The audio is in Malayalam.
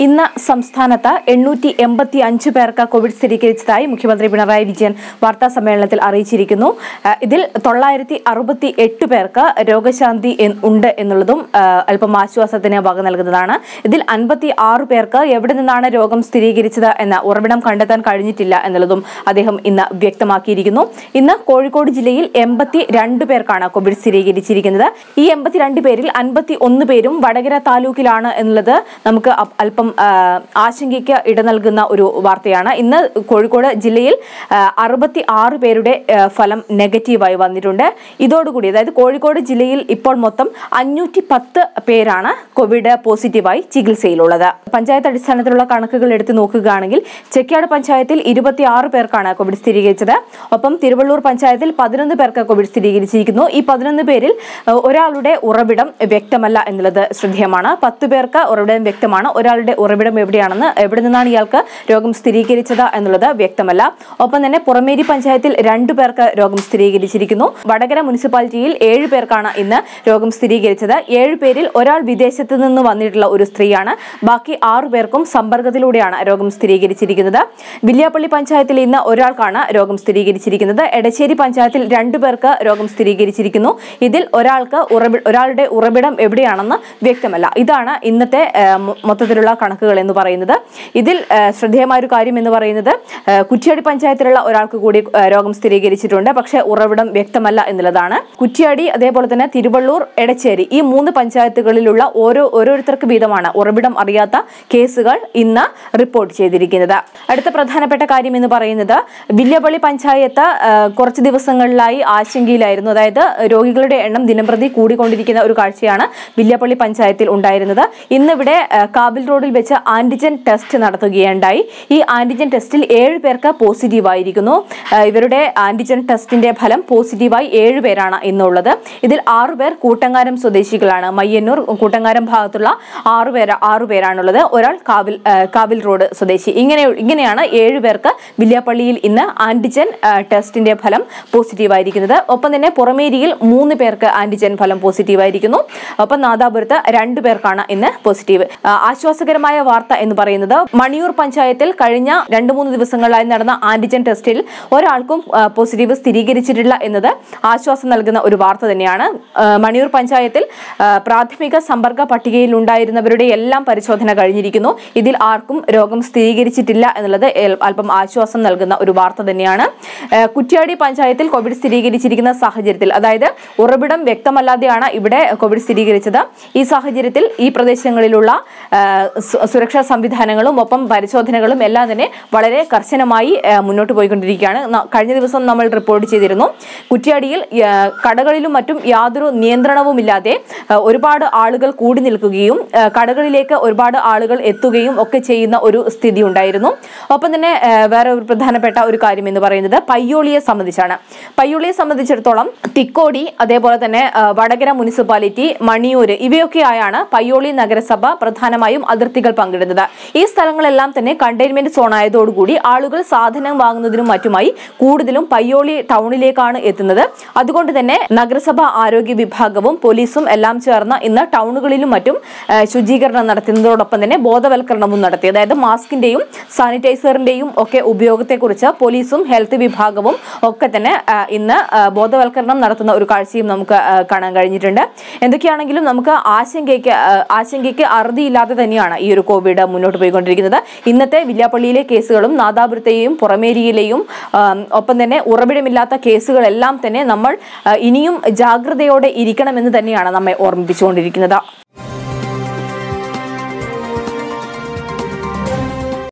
ഇന്ന് സംസ്ഥാനത്ത് എണ്ണൂറ്റി എൺപത്തി അഞ്ച് പേർക്ക് കോവിഡ് സ്ഥിരീകരിച്ചതായി മുഖ്യമന്ത്രി പിണറായി വിജയൻ വാർത്താ സമ്മേളനത്തിൽ അറിയിച്ചിരിക്കുന്നു ആ, ഇതിൽ തൊള്ളായിരത്തി അറുപത്തി എട്ട് പേർക്ക് രോഗശാന്തി എൻ- ഉണ്ട് എന്നുള്ളതും ആ, അല്പം ആശ്വാസത്തിന് വക നൽകുന്നതാണ് ഇതിൽ അൻപത്തി ആറ് പേർക്ക് എവിടെ നിന്നാണ് രോഗം സ്ഥിരീകരിച്ചത് എന്ന ഉറവിടം കണ്ടെത്താൻ കഴിഞ്ഞിട്ടില്ല എന്നുള്ളതും അദ്ദേഹം ഇന്ന് വ്യക്തമാക്കിയിരിക്കുന്നു ഇന്ന് കോഴിക്കോട് ജില്ലയിൽ എൺപത്തി രണ്ട് പേർക്കാണ് കോവിഡ് സ്ഥിരീകരിച്ചിരിക്കുന്നത് ഈ എൺപത്തിരണ്ട് പേരിൽ അൻപത്തി ഒന്ന് പേരും വടകര താലൂക്കിലാണ് എന്നുള്ളത് നമുക്ക് അ- അല്പം ആ, ആശങ്കയ്ക്ക് ഇട നൽകുന്ന ഒരു വാർത്തയാണ് ഇന്ന് കോഴിക്കോട് ജില്ലയിൽ അറുപത്തി ആറ് പേരുടെ ആ, ഫലം നെഗറ്റീവായി വന്നിട്ടുണ്ട് ഇതോടുകൂടി അതായത് കോഴിക്കോട് ജില്ലയിൽ ഇപ്പോൾ മൊത്തം അഞ്ഞൂറ്റി പത്ത് പേരാണ് കോവിഡ് പോസിറ്റീവായി ചികിത്സയിലുള്ളത് പഞ്ചായത്ത് അടിസ്ഥാനത്തിലുള്ള കണക്കുകൾ എടുത്ത് നോക്കുകയാണെങ്കിൽ ചെക്കാട് പഞ്ചായത്തിൽ ഇരുപത്തി ആറ് പേർക്കാണ് കോവിഡ് സ്ഥിരീകരിച്ചത് ഒപ്പം തിരുവള്ളൂർ പഞ്ചായത്തിൽ പതിനൊന്ന് പേർക്ക് കോവിഡ് സ്ഥിരീകരിച്ചിരിക്കുന്നു ഈ പതിനൊന്ന് പേരിൽ ഏഹ്, ഒരാളുടെ ഉറവിടം വ്യക്തമല്ല എന്നുള്ളത് ശ്രദ്ധേയമാണ് പത്ത് പേർക്ക് ഉറവിടം വ്യക്തമാണ് ഒരാളുടെ ഉറവിടം എവിടെയാണെന്ന് എവിടെ നിന്നാണ് ഇയാൾക്ക് രോഗം സ്ഥിരീകരിച്ചത് എന്നുള്ളത് വ്യക്തമല്ല ഒപ്പം തന്നെ പുറമേരി പഞ്ചായത്തിൽ രണ്ടു പേർക്ക് രോഗം സ്ഥിരീകരിച്ചിരിക്കുന്നു വടകര മുനിസിപ്പാലിറ്റിയിൽ ഏഴ് പേർക്കാണ് ഇന്ന് രോഗം സ്ഥിരീകരിച്ചത് ഏഴ് പേരിൽ ഒരാൾ വിദേശത്ത് നിന്ന് വന്നിട്ടുള്ള ഒരു സ്ത്രീയാണ് ബാക്കി ആറു പേർക്കും സമ്പർക്കത്തിലൂടെയാണ് രോഗം സ്ഥിരീകരിച്ചിരിക്കുന്നത് വില്യാപ്പള്ളി പഞ്ചായത്തിൽ ഇന്ന് ഒരാൾക്കാണ് രോഗം സ്ഥിരീകരിച്ചിരിക്കുന്നത് എടശ്ശേരി പഞ്ചായത്തിൽ രണ്ടു പേർക്ക് രോഗം സ്ഥിരീകരിച്ചിരിക്കുന്നു ഇതിൽ ഒരാൾക്ക് ഉറവി ഒരാളുടെ ഉറവിടം എവിടെയാണെന്ന് വ്യക്തമല്ല ഇതാണ് ഇന്നത്തെ ആ, മൊ- മൊത്തത്തിലുള്ള കണക്കുകൾ എന്ന് പറയുന്നത് ഇതിൽ ആ, ശ്രദ്ധേയമായ ഒരു കാര്യം എന്ന് പറയുന്നത് ആ, കുറ്റ്യാടി പഞ്ചായത്തിലുള്ള ഒരാൾക്ക് കൂടി ആ, രോഗം സ്ഥിരീകരിച്ചിട്ടുണ്ട് പക്ഷേ ഉറവിടം വ്യക്തമല്ല എന്നുള്ളതാണ് കുറ്റ്യാടി അതേപോലെ തന്നെ തിരുവള്ളൂർ എടച്ചേരി ഈ മൂന്ന് പഞ്ചായത്തുകളിലുള്ള ഓരോ ഓരോരുത്തർക്ക് വീതമാണ് ഉറവിടം അറിയാത്ത കേസുകൾ ഇന്ന് റിപ്പോർട്ട് ചെയ്തിരിക്കുന്നത് അടുത്ത പ്രധാനപ്പെട്ട കാര്യം എന്ന് പറയുന്നത് വില്യപള്ളി പഞ്ചായത്ത് ആ, കുറച്ച് ദിവസങ്ങളിലായി ആശങ്കയിലായിരുന്നു അതായത് രോഗികളുടെ എണ്ണം ദിനംപ്രതി കൂടിക്കൊണ്ടിരിക്കുന്ന ഒരു കാഴ്ചയാണ് വില്യപ്പള്ളി പഞ്ചായത്തിൽ ഉണ്ടായിരുന്നത് ഇന്നിവിടെ ആ, കാബിൽ റോഡിൽ വെച്ച് ആന്റിജൻ ടെസ്റ്റ് നടത്തുകയുണ്ടായി ഈ ആന്റിജൻ ടെസ്റ്റിൽ ഏഴ് പേർക്ക് പോസിറ്റീവ് ആയിരിക്കുന്നു ആ, ഇവരുടെ ആന്റിജൻ ടെസ്റ്റിന്റെ ഫലം പോസിറ്റീവായി ഏഴ് പേരാണ് ഇന്നുള്ളത് ഇതിൽ ആറു പേർ കൂട്ടങ്ങാരം സ്വദേശികളാണ് മയ്യന്നൂർ കൂട്ടങ്ങാരം ഭാഗത്തുള്ള ആറു പേര് ആറു പേരാണുള്ളത് ഒരാൾ കാവിൽ ആ, കാവിൽ റോഡ് സ്വദേശി ഇങ്ങനെ ഇങ്ങനെയാണ് ഏഴ് പേർക്ക് വില്യാപ്പള്ളിയിൽ ഇന്ന് ആന്റിജൻ ആ, ടെസ്റ്റിന്റെ ഫലം പോസിറ്റീവ് ആയിരിക്കുന്നത് ഒപ്പം തന്നെ പുറമേരിയിൽ മൂന്ന് പേർക്ക് ആന്റിജൻ ഫലം പോസിറ്റീവ് ആയിരിക്കുന്നു ഒപ്പം നാദാപുരത്ത് രണ്ടു പേർക്കാണ് ഇന്ന് പോസിറ്റീവ് ആ, ആശ്വാസകരമായ വാർത്ത എന്ന് പറയുന്നത് മണിയൂർ പഞ്ചായത്തിൽ കഴിഞ്ഞ രണ്ട് മൂന്ന് ദിവസങ്ങളായി നടന്ന ആന്റിജൻ ടെസ്റ്റിൽ ഒരാൾക്കും ആ, പോസിറ്റീവ് സ്ഥിരീകരിച്ചിട്ടില്ല എന്നത് ആശ്വാസം നൽകുന്ന ഒരു വാർത്ത തന്നെയാണ് ആ, മണിയൂർ പഞ്ചായത്തിൽ ആ, പ്രാഥമിക സമ്പർക്ക പട്ടികയിൽ ഉണ്ടായിരുന്നവരുടെ എല്ലാം പരിശോധന കഴിഞ്ഞിരിക്കുന്നു ഇതിൽ ആർക്കും രോഗം സ്ഥിരീകരിച്ചിട്ടില്ല എന്നുള്ളത് എൽ- അല്പം ആശ്വാസം നൽകുന്ന ഒരു വാർത്ത തന്നെയാണ് ആ, കുറ്റ്യാടി പഞ്ചായത്തിൽ കോവിഡ് സ്ഥിരീകരിച്ചിരിക്കുന്ന സാഹചര്യത്തിൽ അതായത് ഉറവിടം വ്യക്തമല്ലാതെയാണ് ഇവിടെ കോവിഡ് സ്ഥിരീകരിച്ചത് ഈ സാഹചര്യത്തിൽ ഈ പ്രദേശങ്ങളിലുള്ള ആ, സു- സുരക്ഷാ സംവിധാനങ്ങളും ഒപ്പം പരിശോധനകളും എല്ലാം തന്നെ വളരെ കർശനമായി ആ, മുന്നോട്ട് പോയിക്കൊണ്ടിരിക്കുകയാണ് ന- കഴിഞ്ഞ ദിവസം നമ്മൾ റിപ്പോർട്ട് ചെയ്തിരുന്നു കുറ്റ്യാടിയിൽ ആ, കടകളിലും മറ്റും യാതൊരു നിയന്ത്രണവുമില്ലാതെ ആ, ഒരുപാട് ആളുകൾ കൂടി നിൽക്കുകയും ആ, കടകളിലേക്ക് ഒരുപാട് ആളുകൾ എത്തുകയും ഒക്കെ ചെയ്യുന്ന ഒരു സ്ഥിതി ഉണ്ടായിരുന്നു ഒപ്പം തന്നെ ആ, വേറെ ഒരു പ്രധാനപ്പെട്ട ഒരു കാര്യം എന്ന് പറയുന്നത് പയ്യോളിയെ സംബന്ധിച്ചാണ് പയ്യോളിയെ സംബന്ധിച്ചിടത്തോളം തിക്കോടി അതേപോലെ തന്നെ ആ, വടകര മുനിസിപ്പാലിറ്റി മണിയൂര് ഇവയൊക്കെയായാണ് പയ്യോളി നഗരസഭ പ്രധാനമായും അതിർത്തികൾ പങ്കിടുന്നത് ഈ സ്ഥലങ്ങളെല്ലാം തന്നെ കണ്ടെയ്ൻമെന്റ് സോൺ ആയതോടുകൂടി ആളുകൾ സാധനം വാങ്ങുന്നതിനും മറ്റുമായി കൂടുതലും പയ്യോളി ടൗണിലേക്കാണ് എത്തുന്നത് അതുകൊണ്ട് തന്നെ നഗരസഭ ആരോഗ്യ വിഭാഗവും പോലീസും എല്ലാം ചേർന്ന് ഇന്ന് ടൗണുകളിലും മറ്റും ആ, ശുചീകരണം നടത്തുന്നതോടൊപ്പം തന്നെ ബോധവൽക്കരണവും നടത്തി അതായത് മാസ്കിന്റെയും സാനിറ്റൈസറിന്റെയും ഒക്കെ ഉപയോഗത്തെക്കുറിച്ച് പോലീസും ഹെൽത്ത് വിഭാഗവും ഒക്കെ തന്നെ ആ, ഇന്ന് ആ, ബോധവൽക്കരണം നടത്തുന്ന ഒരു കാഴ്ചയും നമുക്ക് ആ, കാണാൻ കഴിഞ്ഞിട്ടുണ്ട് എന്തൊക്കെയാണെങ്കിലും നമുക്ക് ആശങ്കയ്ക്ക് ആ, ആശങ്കയ്ക്ക് അറുതിയില്ലാതെ തന്നെയാണ് ഈ ഒരു കോവിഡ് മുന്നോട്ട് പോയിക്കൊണ്ടിരിക്കുന്നത് ഇന്നത്തെ വില്യാപ്പള്ളിയിലെ കേസുകളും നാദാപുരത്തെയും പുറമേരിയിലെയും ആ, ഒപ്പം തന്നെ ഉറവിടമില്ലാത്ത കേസുകളെല്ലാം തന്നെ നമ്മൾ ആ, ഇനിയും ജാഗ്രതയോടെ ഇരിക്കണമെന്ന് തന്നെയാണ് നമ്മെ ഓർമ്മിപ്പിച്ചുകൊണ്ടിരിക്കുന്നത്